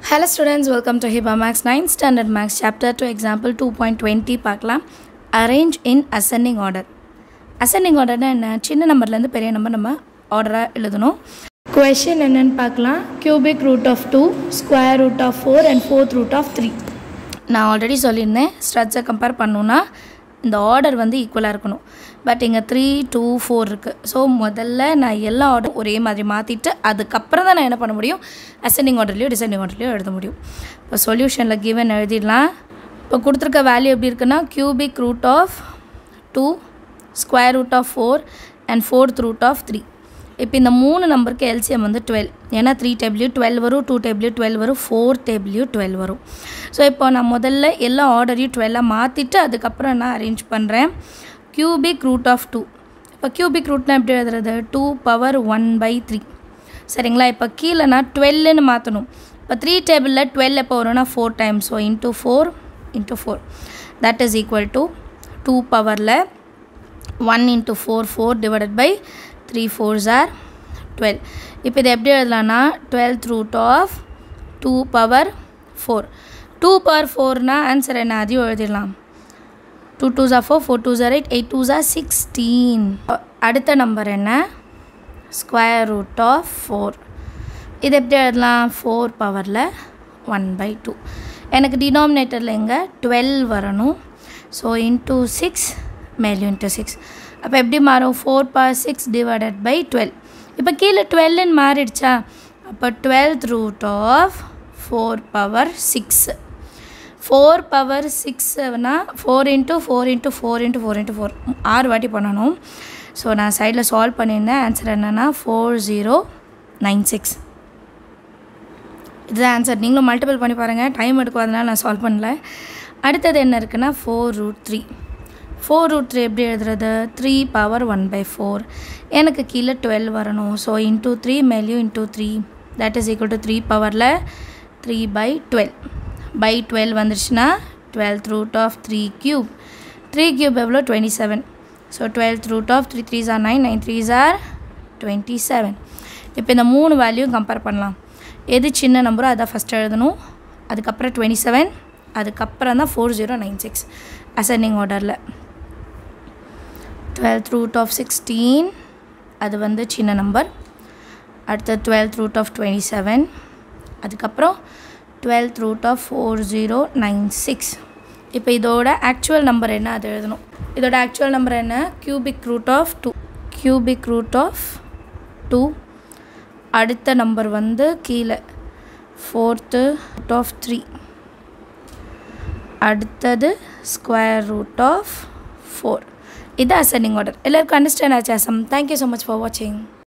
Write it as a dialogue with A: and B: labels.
A: Hello students, welcome to HIBA Max 9 Standard Max Chapter 2 Example 2.20 பார்க்கலாம் Arrange in ascending order ascending orderனா என்ன சின்ன நம்பர்லேருந்து பெரிய நம்பர் நம்ம ஆர்டராக எழுதணும் கொஷின் என்னன்னு பார்க்கலாம் cubic root of two square root of four and fourth root of three நான் ஆல்ரெடி சொல்லியிருந்தேன் ஸ்ட்ரக்சரை கம்பேர் பண்ணணுன்னா இந்த ஆர்டர் வந்து ஈக்குவலாக இருக்கணும் பட் இங்கே த்ரீ டூ ஃபோர் இருக்குது ஸோ முதல்ல நான் எல்லா ஆர்டரும் ஒரே மாதிரி மாற்றிட்டு அதுக்கப்புறம் தான் நான் என்ன பண்ண முடியும் அசெண்டிங் ஆர்டர்லையோ டிசெண்டிங் ஆர்டர்லையோ எழுத முடியும் இப்போ சொல்யூஷனில் கிவன் எழுதிடலாம் இப்போ கொடுத்துருக்க வேல்யூ எப்படி இருக்குன்னா cubic root of two square root of four and fourth root of three இப்போ இந்த மூணு நம்பருக்கு எல்சிஎம் வந்து டுவெல் ஏன்னா த்ரீ டேபிள்யூ டுவெல் வரும் டூ டேபிள்யூ டுவெல் வரும் ஃபோர் டேபிள்யூ டுவெல் வரும் ஸோ இப்போ நான் முதல்ல எல்லா ஆர்டரையும் டுவெல்லாக மாற்றிட்டு அதுக்கப்புறம் நான் அரேஞ்ச் பண்ணுறேன் கியூபிக் ரூட் ஆஃப் டூ இப்போ கியூபிக் ரூட்லாம் எப்படி எழுதுறது two power one by three சரிங்களா இப்போ கீழே நான் டுவெல்லுன்னு மாற்றணும் இப்போ த்ரீ டேபிளில் டுவெல் எப்போ வரும்னா four times so into four into four that is equal to two பவரில் one into four four divided by three fours or twelve இப்போ இது எப்படி எழுதலாம்னா twelfth root of two power four two power ஃபோர்னால் answer என்ன அதையும் எழுதிடலாம் two two ஜா ஃபோர் ஃபோர் டூ ஜா எயிட் எயிட் டூ ஜா சிக்ஸ்டீன் அடுத்த நம்பர் என்ன ஸ்கொயர் ரூட் ஆஃப் ஃபோர் இது எப்படி எழுதலாம் ஃபோர் பவரில் ஒன் பை டூ எனக்கு டினாமினேட்டரில் இங்கே டுவெல் வரணும் ஸோ இன்ட்டு சிக்ஸ் மேலும் இன்ட்டு சிக்ஸ் அப்போ எப்படி மாறும் four power six divided by twelve இப்போ கீழே டுவெல்லுன்னு மாறிடுச்சா அப்போ twelfth root of four power six four power சிக்ஸ்னா four into four into four into four into four ஆறு வாட்டி பண்ணணும் ஸோ நான் சைடில் சால்வ் பண்ணியிருந்தேன் ஆன்சர் என்னென்னா ஃபோர் ஜீரோ நைன் சிக்ஸ் இதுதான் ஆன்சர் நீங்களும் மல்டிபிள் பண்ணி பாருங்கள் டைம் எடுக்கும் அதனால் நான் சால்வ் பண்ணல அடுத்தது என்ன இருக்குன்னா four root three four root three எப்படி எழுதுறது three power one by four எனக்கு கீழே டுவெல் வரணும் ஸோ இன்டூ த்ரீ மேலேயும் into three that is equal to three பவரில் three by twelve by twelve வந்துருச்சுன்னா twelfth root of three cube three cube எவ்வளோ twenty seven so twelfth root of three threes are nine nine threes are twenty seven இப்போ இந்த மூணு value compare பண்ணலாம் எது சின்ன நம்பரோ அதான் ஃபஸ்ட் எழுதணும் அதுக்கப்புறம் டுவெண்ட்டி செவன் அதுக்கப்புறம் தான் four zero nine six ascending ஆர்டரில் டுவெல்த் ரூட் ஆஃப் சிக்ஸ்டீன் அது வந்து சின்ன நம்பர் அடுத்து twelfth root of twenty seven அதுக்கப்புறம் twelfth root of four zero nine six இப்போ இதோட ஆக்சுவல் நம்பர் என்ன அது எழுதணும் இதோட ஆக்சுவல் நம்பர் என்ன cubic root of two cubic root of two அடுத்த நம்பர் வந்து கீழே ஃபோர்த்து ரூட் ஆஃப் த்ரீ அடுத்தது ஸ்கொயர் ரூட் ஆஃப் ஃபோர் இது அசெண்டிங் ஆர்டர் எல்லாருக்கும் அண்டர்ஸ்டாண்ட் ஆச்சு Azam thank you so much for வாட்சிங்